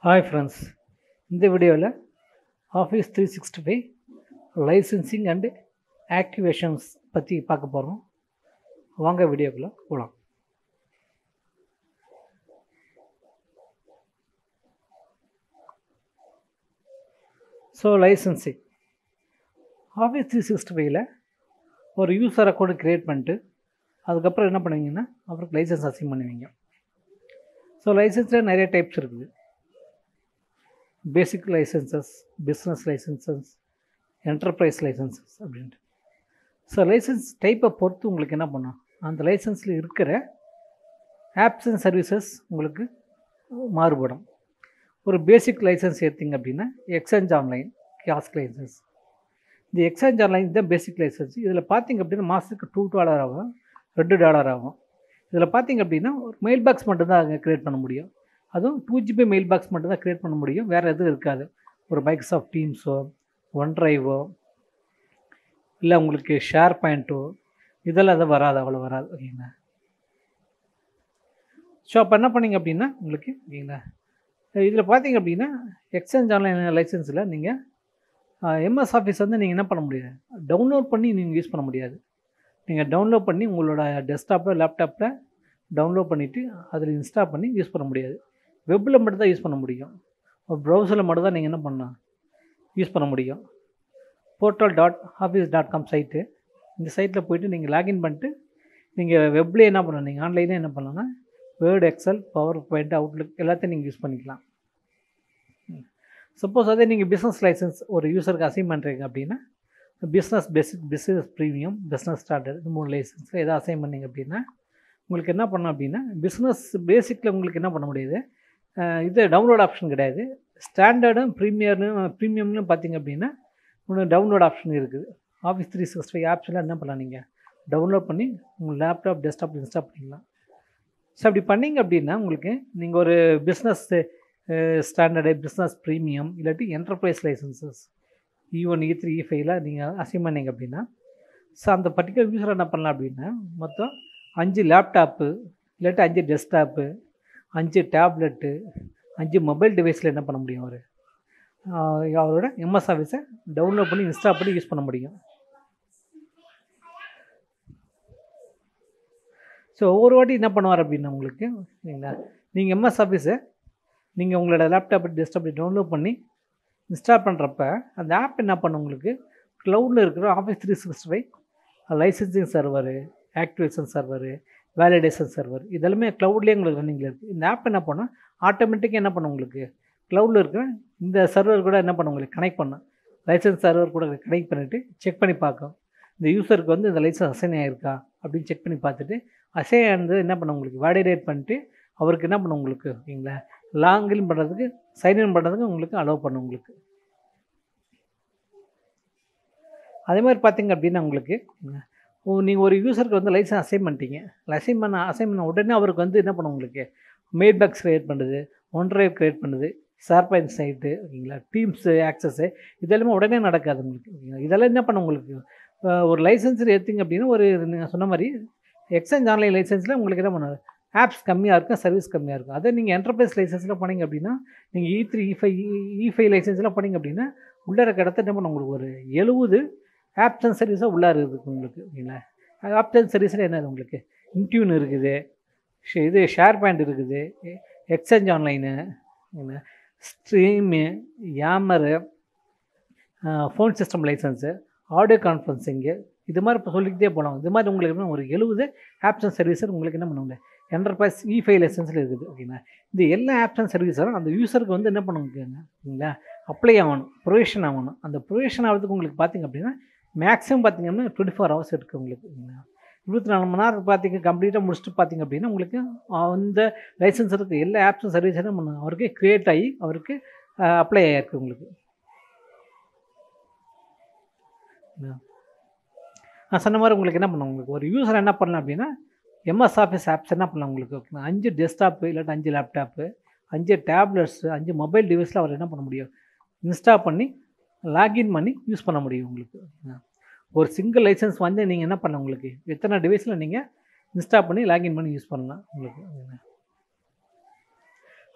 hi friends இந்த வீடியோவில் Office three sixty five licensing and activations பற்றி பார்க்க போகிறோம் வாங்க வீடியோக்குள்ளே போகலாம் so licensing Office three sixty ஃபைவ்ல ஒரு யூசர் அக்கௌண்ட் க்ரியேட் பண்ணிட்டு அதுக்கப்புறம் என்ன பண்ணுவீங்கன்னா அவருக்கு லைசன்ஸ் அசைன் பண்ணுவீங்க ஸோ லைசன்ஸில் நிறைய டைப்ஸ் இருக்குது basic licenses business licenses enterprise licenses அப்படின்ட்டு ஸோ லைசன்ஸ் டைப்பை பொறுத்து உங்களுக்கு என்ன பண்ணும் அந்த லைசன்ஸில் இருக்கிற ஆப்ஸ் அண்ட் சர்வீசஸ் உங்களுக்கு மாறுபடும் ஒரு பேசிக் லைசன்ஸ் எடுத்திங்க அப்படின்னா எக்ஸ்சேஞ்ச் ஆன்லைன் கியாஸ்க் லைசன்ஸ் இந்த எக்ஸ்சேஞ்ச் ஆன்லைன் தான் பேசிக் லைசன்ஸ் இதில் பார்த்தீங்க அப்படின்னா மாதத்துக்கு டூ டாலர் ஆகும் ரெண்டு டாலர் ஆகும் இதில் பார்த்தீங்க அப்படின்னா ஒரு மெயில் பாக்ஸ் மட்டும்தான் அங்கே க்ரியேட் பண்ண முடியும் அதுவும் டூ ஜிபி மெயில் பாக்ஸ் மட்டும் தான் க்ரியேட் பண்ண முடியும் வேறு எதுவும் இருக்காது ஒரு மைக்ரோசாஃப்ட் டீம்ஸோ ஒன் ட்ரைவோ இல்லை உங்களுக்கு ஷேர் பாயிண்ட்டோ இதெல்லாம் எதுவும் வராது அவ்வளோ வராது ஓகேங்களா ஸோ அப்போ என்ன பண்ணீங்க அப்படின்னா உங்களுக்கு ஓகேங்களா இதில் பார்த்தீங்க அப்படின்னா எக்ஸ்சேஞ்ச் ஆன்லைன் லைசன்ஸில் நீங்கள் எம்எஸ் ஆஃபீஸ் வந்து நீங்கள் என்ன பண்ண முடியாது டவுன்லோட் பண்ணி நீங்கள் யூஸ் பண்ண முடியாது நீங்கள் டவுன்லோட் பண்ணி உங்களோட டெஸ்க்டாப்பில் லேப்டாப்பில் டவுன்லோட் பண்ணிவிட்டு அதில் இன்ஸ்டால் பண்ணி யூஸ் பண்ண முடியாது வெப்பில் மட்டும் தான் யூஸ் பண்ண முடியும் ஒரு ப்ரௌசரில் மட்டும் தான் நீங்கள் என்ன பண்ணலாம் யூஸ் பண்ண முடியும் portal dot office dot com site இந்த சைட்டில் போய்ட்டு நீங்கள் லாகின் பண்ணிட்டு நீங்கள் வெப்லேயே என்ன பண்ணலாம் நீங்கள் ஆன்லைனே என்ன பண்ணலாம்னா Word Excel PowerPoint Outlook எல்லாத்தையும் நீங்கள் யூஸ் பண்ணிக்கலாம் சப்போஸ் அதே நீங்கள் பிஸ்னஸ் லைசன்ஸ் ஒரு யூசருக்கு அசைன் பண்ணுறீங்க அப்படின்னா business basic business premium business standard இந்த மூணு லைசன்ஸில் எதாவது அசைன் பண்ணிங்க அப்படின்னா உங்களுக்கு என்ன பண்ணணும் அப்படின்னா பிஸ்னஸ் பேசிக்கில் உங்களுக்கு என்ன பண்ண முடியுது இது டவுன்லோட் ஆப்ஷன் கிடையாது ஸ்டாண்டர்டும் ப்ரீமியர்னு ப்ரீமியம்னு பார்த்தீங்க அப்படின்னா ஒன்று டவுன்லோட் ஆப்ஷன் இருக்குது ஆஃபீஸ் த்ரீ சிக்ஸ்டி ஃபைவ் ஆப்ஷனில் என்ன பண்ணலாம் நீங்கள் டவுன்லோட் பண்ணி உங்கள் லேப்டாப் டெஸ்க்டாப் இன்ஸ்டால் பண்ணிக்கலாம் ஸோ அப்படி பண்ணிங்க அப்படின்னா உங்களுக்கு நீங்கள் ஒரு பிஸ்னஸ் ஸ்டாண்டர்டு பிஸ்னஸ் ப்ரீமியம் இல்லாட்டி enterprise licenses E one E three E ஃபைவ்ல நீங்கள் அசைன் பண்ணிங்க அப்படின்னா ஸோ அந்த பர்டிகுலர் யூஸர் என்ன பண்ணலாம் அப்படின்னா மொத்தம் அஞ்சு லேப்டாப்பு இல்லாட்டி அஞ்சு டெஸ்க்டாப்பு அஞ்சு டேப்லெட்டு அஞ்சு மொபைல் டிவைஸில் என்ன பண்ண முடியும் அவர் அவரோட எம்எஸ் ஆஃபீஸை டவுன்லோட் பண்ணி இன்ஸ்டால் பண்ணி யூஸ் பண்ண முடியும் ஸோ ஒவ்வொரு வாட்டி என்ன பண்ணுவார் அப்படின்னா உங்களுக்கு சரிங்களா நீங்கள் எம்எஸ் ஆஃபீஸை நீங்கள் உங்களோட லேப்டாப் டெஸ்க்டாப் டவுன்லோட் பண்ணி இன்ஸ்டால் பண்ணுறப்ப அந்த ஆப் என்ன பண்ணும் உங்களுக்கு க்ளவுடில் இருக்கிற office three sixty five licensing server activation server validation server இதெல்லாமே க்ளவுட்லேயே உங்களுக்கு ரன்னிங்கில் இருக்குது இந்த ஆப் என்ன பண்ணால் ஆட்டோமேட்டிக்காக என்ன பண்ணும் உங்களுக்கு க்ளவுடில் இருக்கிற இந்த சர்வர் கூட என்ன பண்ணும் உங்களுக்கு கனெக்ட் பண்ணும் லைசன்ஸ் சர்வர் கூட கனெக்ட் பண்ணிவிட்டு செக் பண்ணி பார்க்கும் இந்த யூசருக்கு வந்து இந்த லைசன்ஸ் அசைன் ஆகிருக்கா அப்படின்னு செக் பண்ணி பார்த்துட்டு அசைன் ஆனது என்ன பண்ண உங்களுக்கு வேலிடேட் பண்ணிட்டு அவருக்கு என்ன பண்ணும் உங்களுக்கு ஓகேங்களா லாகின் பண்ணுறதுக்கு சைன்இன் பண்ணுறதுக்கு உங்களுக்கு அலோவ் பண்ணும் உங்களுக்கு அதே மாதிரி பார்த்தீங்க அப்படின்னா உங்களுக்கு நீங்கள் ஒரு யூசருக்கு வந்து லைசன்ஸ் அசைன் பண்ணிட்டீங்க அசைன் பண்ண அசைன் பண்ண உடனே அவருக்கு வந்து என்ன பண்ணும் உங்களுக்கு மெயில் பாக்ஸ் க்ரியேட் பண்ணுது ஒன் ட்ரைவ் க்ரியேட் பண்ணுது ஷேர் பாயிண்ட் சைட்டு ஓகேங்களா டீம்ஸு ஆக்சஸ்ஸு இதெல்லாமே உடனே நடக்காது உங்களுக்கு ஓகேங்களா இதெல்லாம் என்ன பண்ணும் உங்களுக்கு ஒரு லைசன்ஸ் எடுத்திங்க அப்படின்னா ஒரு நீங்கள் சொன்ன மாதிரி எக்ஸ்சேஞ்ச் ஆன்லைன் லைசன்ஸில் உங்களுக்கு என்ன பண்ணுது ஆப்ஸ் கம்மியாக இருக்கும் சர்வீஸ் கம்மியாக இருக்கும் அதே நீங்கள் என்டர்பிரைஸ் லைசன்ஸில் பண்ணிங்க அப்படின்னா நீங்கள் E three E five E five லைசன்ஸில் பண்ணிங்க அப்படின்னா உள்ளே இருக்க இடத்த என்ன பண்ண உங்களுக்கு ஒரு எழுபது ஆப்ஸ் அண்ட் சர்வீஸாக உள்ளார இருக்குது உங்களுக்கு ஓகேங்களா ஆப்ஸ் அண்ட் சர்வீஸில் என்னது உங்களுக்கு இன்டியூன் இருக்குது இது ஷேர் பாயிண்ட் இருக்குது Exchange online stream Yammer phone system license audio conferencing இது மாதிரி இப்போ சொல்லிக்கிட்டே போகலாம் இது மாதிரி உங்களுக்கு ஒரு எழுபது ஆப்ஸ் அண்ட் சர்வீஸர் உங்களுக்கு என்ன பண்ணுவாங்க என்டர்பிரைஸ் இ ஃபைவ் லைசன்ஸில் இருக்குது ஓகேங்களா இந்த எல்லா ஆப்ஸ் அண்ட் சர்வீஸரும் அந்த யூசருக்கு வந்து என்ன பண்ணுங்க ஓகேங்களா அப்ளை ஆகணும் ப்ரொவிஷன் ஆகணும் அந்த ப்ரொவிஷன் ஆகிறதுக்கு உங்களுக்கு பார்த்திங்க அப்படின்னா மேக்ஸிமம் பார்த்திங்கன்னா டுவெண்ட்டி ஃபோர் ஹவர்ஸ் இருக்குது உங்களுக்கு ஓகேங்களா இருபத்தி நாலு மணி நேரம் பார்த்திங்க கம்ப்ளீட்டாக முடிச்சுட்டு பார்த்திங்க அப்படின்னா உங்களுக்கு அந்த லைசன்ஸ் இருக்குது எல்லா ஆப்ஸும் சர்வீஸரும் பண்ண அவருக்கு க்ரியேட் ஆகி அவருக்கு அப்ளை ஆகிருக்கு உங்களுக்கு நான் சொன்ன மாதிரி உங்களுக்கு என்ன பண்ணலாம் உங்களுக்கு ஒரு யூஸர் என்ன பண்ணலாம் அப்படின்னா எம்எஸ் ஆஃபீஸ் ஆப்ஸ் என்ன பண்ணலாம் உங்களுக்கு அஞ்சு டெஸ்க்டாப்பு இல்லாட்டி அஞ்சு லேப்டாப்பு அஞ்சு டேப்லெட்ஸு அஞ்சு மொபைல் டிவைஸில் அவர் என்ன பண்ண முடியும் இன்ஸ்டால் பண்ணி லாகின் பண்ணி யூஸ் பண்ண முடியும் உங்களுக்கு ஒரு சிங்கிள் லைசன்ஸ் வந்து நீங்கள் என்ன பண்ண உங்களுக்கு எத்தனை டிவைஸில் நீங்கள் இன்ஸ்டால் பண்ணி லாகின் பண்ணி யூஸ் பண்ணலாம் உங்களுக்கு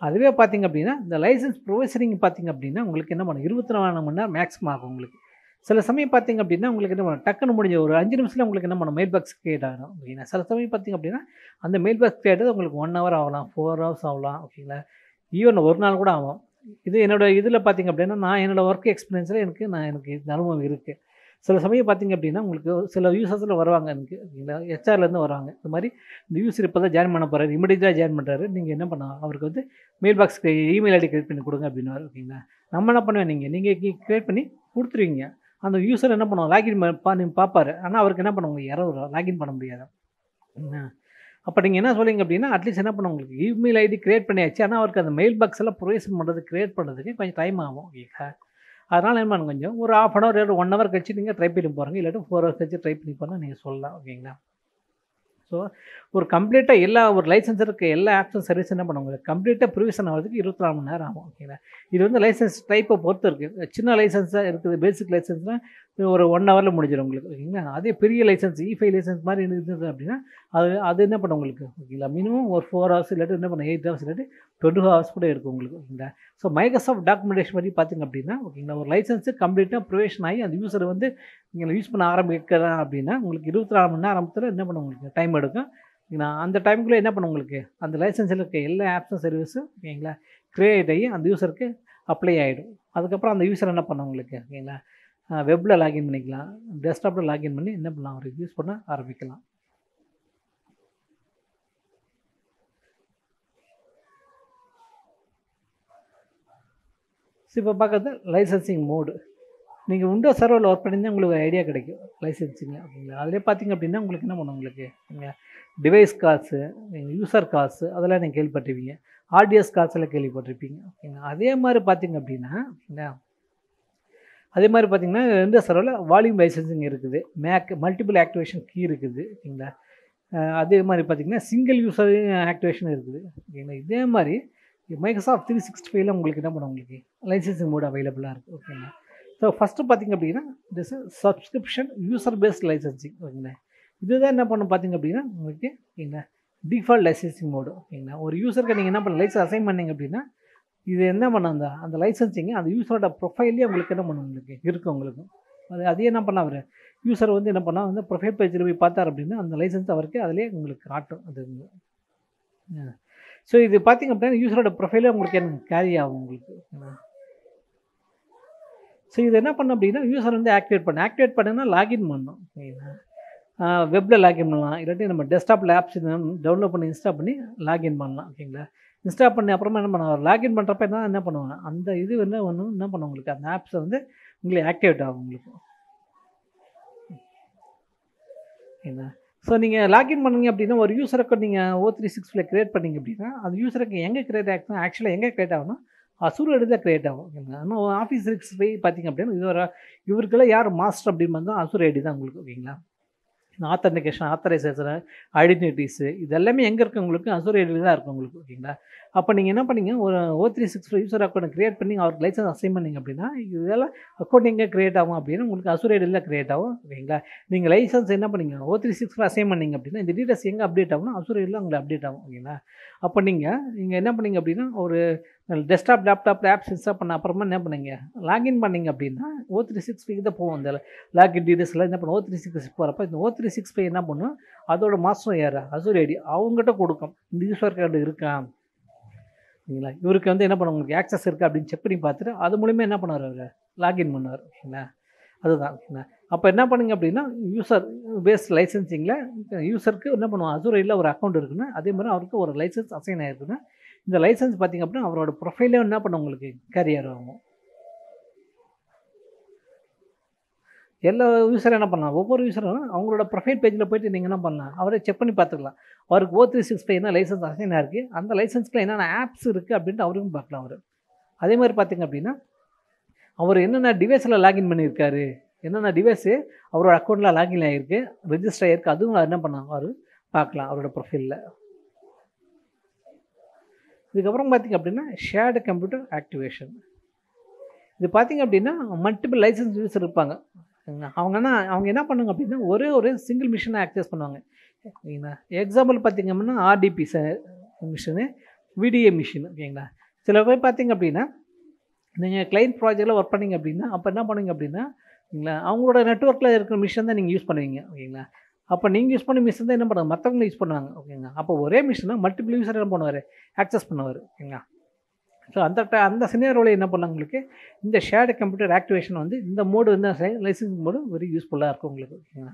அதுவே பார்த்தீங்க அப்படின்னா இந்த லைசன்ஸ் ப்ரொவைசரிங் பார்த்தீங்க அப்படின்னா உங்களுக்கு என்ன பண்ணும் இருபத்தி நாலு மணி நேரம் மேக்ஸிமம் ஆகும் உங்களுக்கு சில சமயம் பார்த்தீங்க அப்படின்னா உங்களுக்கு என்ன பண்ணும் டக்குன்னு முடிஞ்ச ஒரு அஞ்சு நிமிஷத்தில் உங்களுக்கு என்ன பண்ணும் மெயில் பாக்ஸ் கிரியேட் ஆகும் ஓகேங்களா சில சமயம் பார்த்தீங்க அப்படின்னா அந்த மெயில் பாக்ஸ் கிரியேட் உங்களுக்கு ஒன் ஹவர் ஆகலாம் ஃபோர் ஹவர்ஸ் ஆகலாம் ஓகேங்களா ஈவன் ஒரு நாள் கூட ஆகும் இது என்னோட இதில் பார்த்தீங்க அப்படின்னா நான் என்னோட ஒர்க் எக்ஸ்பீரியன்ஸில் எனக்கு நான் எனக்கு இந்த அனுபவம் இருக்குது சில சமயம் பார்த்தீங்க அப்படின்னா உங்களுக்கு சில யூசர்ஸில் வருவாங்க எனக்கு ஓகேங்களா ஹெச்ஆர்லேருந்து வருவாங்க இந்த மாதிரி இந்த யூசர் இப்போ தான் ஜாயின் பண்ண போகிறாரு இமீடியட்டாக ஜாயின் பண்ணுறாரு நீங்கள் என்ன பண்ணலாம் அவருக்கு வந்து mailbox email ID create பண்ணி கொடுங்க அப்படின்னு ஓகேங்களா நம்ம என்ன பண்ணுவேன் நீங்கள் நீங்கள் கிரியேட் பண்ணி கொடுத்துருவீங்க அந்த யூசர் என்ன பண்ணுவோம் லாகின் பண்ணி பார்ப்பாரு ஆனால் அவருக்கு என்ன பண்ணுவாங்க இரவு லாகின் பண்ண முடியாது என்ன அப்போ நீங்கள் என்ன சொல்லுங்க அப்படின்னா அட்லீஸ்ட் என்ன பண்ணுவோம் உங்களுக்கு இமெயில் ஐடி கிரியேட் பண்ணியாச்சு ஆனால் அவருக்கு அந்த மெயில் பாக்ஸ் எல்லாம் ப்ரொவைசன் பண்ணுறது கிரியேட் பண்ணுறதுக்கு கொஞ்சம் டைம் ஆகும் ஓகேங்களா அதனால் என்ன பண்ணுங்க கொஞ்சம் ஒரு half an hour one hour கழிச்சு நீங்கள் ட்ரை பண்ணி போகிறீங்க இல்லாட்டி ஃபோர் ஹவர்ஸ் கழிச்சு ட்ரை பண்ணி போனால் நீங்கள் சொல்லலாம் ஓகேங்களா ஸோ ஒரு கம்ப்ளீட்டாக எல்லா ஒரு லைசன்ஸ் இருக்க எல்லா ஆப்ஸும் சர்வீஸ் என்ன பண்ணுவாங்க கம்ப்ளீட்டாக ப்ரிவிஷன் ஆகிறதுக்கு இருபத்தி நாலு மணி நேரம் ஆகும் ஓகேங்களா இது வந்து லைசன்ஸ் டைப்பை பொறுத்து இருக்குது சின்ன லைசன்ஸாக இருக்குது பேசிக் லைசன்ஸ்னால் ஒரு ஒன் ஹவரில் முடிஞ்சிடும் உங்களுக்கு ஓகேங்களா அதே பெரிய லைசன்ஸ் இஃபை லைசன்ஸ் மாதிரி இருந்தது அப்படின்னா அது அது என்ன பண்ணும் உங்களுக்கு ஓகேங்களா மினிமம் ஒரு ஃபோர் ஹவர்ஸ் இல்லாட்டி என்ன பண்ணும் எயிட் ஹவர்ஸ் இல்லாட்டி டுவெண்ட்டி ஃபோர் ஹவர்ஸ் கூட இருக்கும் உங்களுக்கு ஓகேங்களா ஸோ மைக்ரோசாஃப்ட் டாக்குமெண்டேஷன் பற்றி பார்த்தீங்க அப்படின்னா ஓகேங்களா ஒரு லைசன்ஸு கம்ப்ளீட்டாக ப்ரிவேஷன் ஆகி அந்த யூஸர் வந்து நீங்கள் யூஸ் பண்ண ஆரம்பிக்கிறேன் அப்படின்னா உங்களுக்கு இருபத்தி நாலு மணி நேரத்தில் என்ன பண்ணும் உங்களுக்கு டைம் எடுக்கும் நான் அந்த டைமுக்குள்ளே என்ன பண்ணும் உங்களுக்கு அந்த லைசன்ஸில் இருக்க எல்லா ஆப்ஸும் சர்வீஸும் ஓகேங்களா க்ரியேட் ஆகி அந்த யூசருக்கு அப்ளை ஆகிடும் அதுக்கப்புறம் அந்த யூசர் என்ன பண்ண உங்களுக்கு ஓகேங்களா வெப்பில் லாகின் பண்ணிக்கலாம் டெஸ்க்டாப்பில் லாகின் பண்ணி என்ன பண்ணலாம் அவருக்கு யூஸ் பண்ண ஆரம்பிக்கலாம் ஸோ இப்போ பார்க்கறது லைசன்சிங் மோடு நீங்கள் விண்டோ சர்வரில் ஒர்க் பண்ணியிருந்தால் உங்களுக்கு ஒரு ஐடியா கிடைக்கும் லைசன்சிங் அப்படிங்களா அதிலே பார்த்தீங்க அப்படின்னா உங்களுக்கு என்ன பண்ணும் உங்களுக்கு டிவைஸ் காசு யூசர் காசு அதெல்லாம் நீங்கள் கேள்விப்பட்டிருப்பீங்க ஆர்டிஎஸ் காசு எல்லாம் கேள்விப்பட்டிருப்பீங்க ஓகேங்களா அதே மாதிரி பார்த்தீங்க அப்படின்னா ஓகேங்களா அதே மாதிரி பார்த்தீங்கன்னா இந்த சர்வரில் வால்யூம் லைசன்சிங் இருக்குது மேக் மல்டிபிள் ஆக்டிவேஷன் கீ இருக்குது ஓகேங்களா அதே மாதிரி பார்த்தீங்கன்னா சிங்கிள் யூசர் ஆக்டிவேஷன் இருக்குது ஓகேங்களா இதே மாதிரி மைக்ரோசாஃப்ட் த்ரீ சிக்ஸ்டி ஃபைவ்ல உங்களுக்கு என்ன பண்ணும் உங்களுக்கு லைசன்சிங் மோட் அவைலபிளாக இருக்குது ஓகேங்களா ஸோ ஃபஸ்ட்டு பார்த்தீங்க அப்படின்னா this subscription user based licensing ஓகேங்களா இதுதான் என்ன பண்ணும் பார்த்தீங்க அப்படின்னா உங்களுக்கு ஓகேங்களா டிஃபால்ட் லைசன்சிங் மோடு ஓகேங்களா ஒரு யூசருக்கு நீங்கள் என்ன பண்ண லைசன்ஸ் அசைன் பண்ணீங்க அப்படின்னா இது என்ன பண்ண அந்த அந்த லைசன்சிங் அந்த யூசரோட ப்ரொஃபைல்லே உங்களுக்கு என்ன பண்ணும் உங்களுக்கு இருக்கும் உங்களுக்கு அது அதே என்ன பண்ண அவர் யூசர் வந்து என்ன பண்ணால் வந்து ப்ரொஃபைல் பேஜில் போய் பார்த்தார் அப்படின்னா அந்த லைசன்ஸ் அவருக்கு அதிலே உங்களுக்கு காட்டும் அது ஸோ இது பார்த்தீங்க அப்படின்னா யூசரோட ப்ரொஃபைலே உங்களுக்கு என்ன கேரி ஆகும் உங்களுக்கு ஸோ இது என்ன பண்ண அப்படின்னா யூசர் வந்து ஆக்டிவேட் பண்ண ஆக்டிவேட் பண்ணுன்னா லாகின் பண்ணணும் ஓகேங்களா வெப்பில் லாகின் பண்ணலாம் இல்லாட்டி நம்ம டெஸ்க்டாப்பில் ஆப்ஸ் டவுன்லோட் பண்ணி இன்ஸ்டால் பண்ணி லாகின் பண்ணலாம் ஓகேங்களா இன்ஸ்டால் பண்ணி அப்புறமா என்ன பண்ணுவாங்க லாகின் பண்ணுறப்ப என்ன என்ன பண்ணுவாங்க அந்த இது என்ன ஒன்று என்ன பண்ணும் உங்களுக்கு அந்த ஆப்ஸை வந்து உங்களுக்கு ஆக்டிவேட் ஆகும் உங்களுக்கு ஓகேங்களா ஸோ நீங்கள் லாகின் பண்ணீங்க அப்படின்னா ஒரு யூசர் அக்கௌண்ட் நீங்கள் ஓ த்ரீ சிக்ஸில் க்ரியேட் பண்ணீங்க அப்படின்னா அந்த யூசருக்கு எங்கே க்ரியேட் ஆகும் ஆக்சுவலாக எங்கே க்ரியேட் ஆகும்னா அசூர் எடுத்து தான் க்ரியேட் ஆகும் ஓகேங்களா ஆனால் ஆஃபீஸ் சிக்ஸ் போய் பார்த்தீங்க அப்படின்னா இது ஒரு இவருக்கெல்லாம் யார் மாஸ்டர் அப்படின்னு வந்தால் அசூர் ஐடி தான் உங்களுக்கு ஓகேங்களா ஆத்தன்டிகேஷன் ஆத்தரைசேஷன் ஐடென்டிட்டிஸு இது எல்லாமே எங்கே இருக்குது உங்களுக்கு அசூர் ஐடியில் தான் இருக்கும் உங்களுக்கு ஓகேங்களா அப்போ நீங்கள் என்ன பண்ணீங்க ஒரு O three six user account create பண்ணி அவருக்கு லைசன்ஸ் அசைன் பண்ணீங்க அப்படின்னா இதெல்லாம் அக்கௌண்ட் எங்கே க்ரியேட் ஆகும் அப்படின்னா உங்களுக்கு அசூர் ஐடியில் க்ரியேட் ஆகும் ஓகேங்களா நீங்கள் லைசன்ஸ் என்ன பண்ணீங்க ஓ த்ரீ சிக்ஸில் அசைன் பண்ணீங்க அப்படின்னா இந்த டீட்டெயில்ஸ் எங்கே அப்டேட் ஆகும்னா அசூர் ஐடியில் உங்களுக்கு அப்டேட் ஆகும் ஓகேங்களா அப்போ நீங்கள் நீங்கள் என்ன பண்ணீங்க அப்படின்னா ஒரு டெஸ்க்டாப் லேப்டாப் ஆப்ஸ் இன்ஸ்டால் பண்ண அப்புறமா என்ன பண்ணீங்க லாகின் பண்ணீங்க அப்படின்னா ஓ த்ரீ சிக்ஸ் ஃபைவ் தான் போகும் அந்த லாகின் டீட்டெயில்ஸ்லாம் என்ன பண்ணும் ஓ த்ரீ சிக்ஸ் போகிறப்ப இந்த ஓ த்ரீ சிக்ஸ் ஃபைவ் என்ன பண்ணும் அதோட மாஸ்டர் யார் அசூர் ஐடி அவங்ககிட்ட கொடுக்கும் இந்த யூசர் கார்டு இருக்கா ஓகேங்களா இவருக்கு வந்து என்ன பண்ணும் உங்களுக்கு ஆக்சஸ் இருக்கா அப்படின்னு செக் பண்ணி பார்த்துட்டு அது மூலிமா என்ன பண்ணுவார் அவர் லாகின் பண்ணுவார் ஓகேங்களா அதுதான் ஓகேங்களா அப்போ என்ன பண்ணுங்க அப்படின்னா யூசர் பேஸ்ட் லைசன்சிங்கில் யூசருக்கு என்ன பண்ணுவோம் அசூர் ஐடியில் ஒரு அக்கௌண்ட் இருக்குன்னா அதே மாதிரி அவருக்கு ஒரு லைசன்ஸ் அசைன் ஆயிருக்குன்னா இந்த லைசன்ஸ் பார்த்திங்க அப்படின்னா அவரோட ப்ரொஃபைலே என்ன பண்ண உங்களுக்கு கேரியர் ஆகும் எல்லா யூஸரும் என்ன பண்ணலாம் ஒவ்வொரு யூஸரும் அவங்களோட ப்ரொஃபைல் பேஜில் போயிட்டு நீங்கள் என்ன பண்ணலாம் அவரே செக் பண்ணி பார்த்துக்கலாம் அவருக்கு ஓ த்ரீ சிக்ஸ் ஃபைவ் என்ன லைசன்ஸ் அசைனாக இருக்குது அந்த லைசன்ஸ்க்கு என்னென்ன ஆப்ஸ் இருக்குது அப்படின்ட்டு அவருக்கும் பார்க்கலாம் அவர் அதே மாதிரி பார்த்திங்க அப்படின்னா அவர் என்னென்ன டிவைஸில் லாகின் பண்ணியிருக்காரு என்னென்ன டிவைஸு அவரோட அக்கௌண்ட்டில் லாகின் ஆகிருக்கு ரெஜிஸ்டர் ஆகிருக்கு அதுவும் என்ன பண்ணலாம் அவர் பார்க்கலாம் அவரோட ப்ரொஃபைலில் இதுக்கப்புறம் பார்த்திங்க அப்படின்னா ஷேர்டு கம்ப்யூட்டர் ஆக்டிவேஷன் இது பார்த்திங்க அப்படின்னா மல்டிபிள் லைசன்ஸ் யூஸர் இருப்பாங்க அவங்க என்ன அவங்க என்ன பண்ணுங்க அப்படின்னா ஒரே ஒரு சிங்கிள் மிஷினை ஆக்சஸ் பண்ணுவாங்க எக்ஸாம்பிள் பார்த்திங்க அப்படின்னா ஆர்டிபி மிஷினு விடிஏ மிஷின் ஓகேங்களா சில பேர் பார்த்தீங்க அப்படின்னா நீங்கள் கிளைண்ட் ப்ராஜெக்டில் ஒர்க் பண்ணீங்க அப்படின்னா அப்போ என்ன பண்ணுவீங்க அப்படின்னா ஓகேங்களா அவங்களோட நெட்ஒர்க்கில் இருக்கிற மிஷின் தான் நீங்கள் யூஸ் பண்ணுவீங்க ஓகேங்களா அப்போ நீங்கள் யூஸ் பண்ண மிஷின் தான் என்ன பண்ணுவாங்க மற்றவங்க யூஸ் பண்ணுவாங்க ஓகேங்களா அப்போ ஒரே மிஷினை மல்டிபிள் யூஸர் என்ன பண்ணுவார் ஆக்சஸ் பண்ணுவார் ஓகேங்களா ஸோ அந்த ட- அந்த சினியரோவில் என்ன பண்ணாங்க உங்களுக்கு இந்த ஷேர்டு கம்ப்யூட்டர் ஆக்டிவேஷன் வந்து இந்த மோடு வந்து லைசன்ஸ் மோடு வெரி யூஸ்ஃபுல்லாக இருக்கும் உங்களுக்கு ஓகேங்களா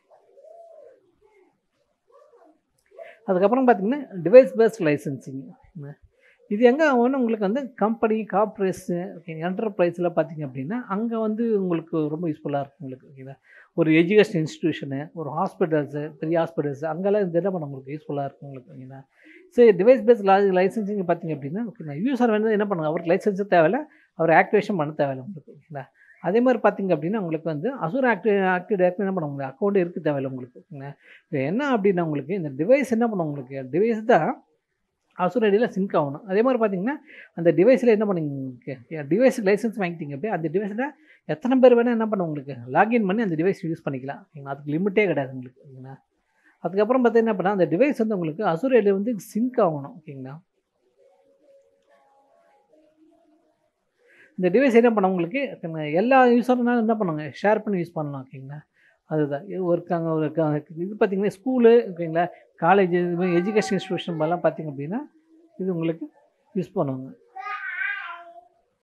அதுக்கப்புறம் பார்த்தீங்கன்னா டிவைஸ் பேஸ்ட் லைசன்சிங் இது எங்கே ஆகும்னு உங்களுக்கு வந்து கம்பெனி கார்ப்பரேட்ஸு ஓகே என்டர்பிரைஸில் பார்த்தீங்க அப்படின்னா அங்கே வந்து உங்களுக்கு ரொம்ப யூஸ்ஃபுல்லாக இருக்கும் உங்களுக்கு ஓகேங்களா ஒரு எஜுகேஷன் இன்ஸ்டிடியூஷனு ஒரு ஹாஸ்பிட்டல்ஸு பெரிய ஹாஸ்பிட்டல்ஸ் அங்கெல்லாம் இது என்ன பண்ண உங்களுக்கு யூஸ்ஃபுல்லாக இருக்கும் உங்களுக்கு ஓகேங்களா சரி டிவைஸ் பேஸ்ட் லைசன்சிங் பார்த்தீங்க அப்படின்னா ஓகேங்களா யூசர் வந்து என்ன பண்ணுங்க அவருக்கு லைசன்ஸும் தேவையில்ல அவர் ஆக்டிவேஷன் பண்ண தேவையில்ல உங்களுக்கு ஓகேங்களா அதே மாதிரி பார்த்தீங்க அப்படின்னா உங்களுக்கு வந்து அசூர் ஆக்டிவ் ஆக்டிவ் டேரக்ட் என்ன பண்ண உங்களுக்கு அக்கௌண்ட் இருக்குது தேவையில்ல உங்களுக்கு ஓகேங்களா இது என்ன அப்படின்னா உங்களுக்கு இந்த டிவைஸ் என்ன பண்ணும் உங்களுக்கு டிவைஸ் தான் அசூர் ஐடியில் சிங்க் ஆகணும் அதே மாதிரி பார்த்தீங்கன்னா அந்த டிவைஸில் என்ன பண்ணுங்க டிவைஸ் லைசன்ஸ் வாங்கிட்டீங்க அப்படியே அந்த டிவைஸில் எத்தனை பேர் வேணால் என்ன பண்ண உங்களுக்கு லாகின் பண்ணி அந்த டிவைஸ் யூஸ் பண்ணிக்கலாம் ஓகேங்களா அதுக்கு லிமிட்டே கிடையாது உங்களுக்கு ஓகேங்களா அதுக்கப்புறம் பார்த்தீங்கன்னா என்ன பண்ணால் அந்த டிவைஸ் வந்து உங்களுக்கு அசூர் ஐடியில் வந்து சிங்க் ஆகணும் ஓகேங்களா இந்த டிவைஸ் என்ன பண்ண உங்களுக்கு எல்லா யூஸர்னாலும் என்ன பண்ணுவாங்க ஷேர் பண்ணி யூஸ் பண்ணலாம் ஓகேங்களா அதுதான் இது ஒரு க- ஒரு க- இது பார்த்தீங்கன்னா ஸ்கூலு ஓகேங்களா காலேஜ் இது மாதிரி எஜுகேஷன் இன்ஸ்டியூஷன் மாதிரிலாம் பார்த்தீங்க அப்படின்னா இது உங்களுக்கு யூஸ் பண்ணுவாங்க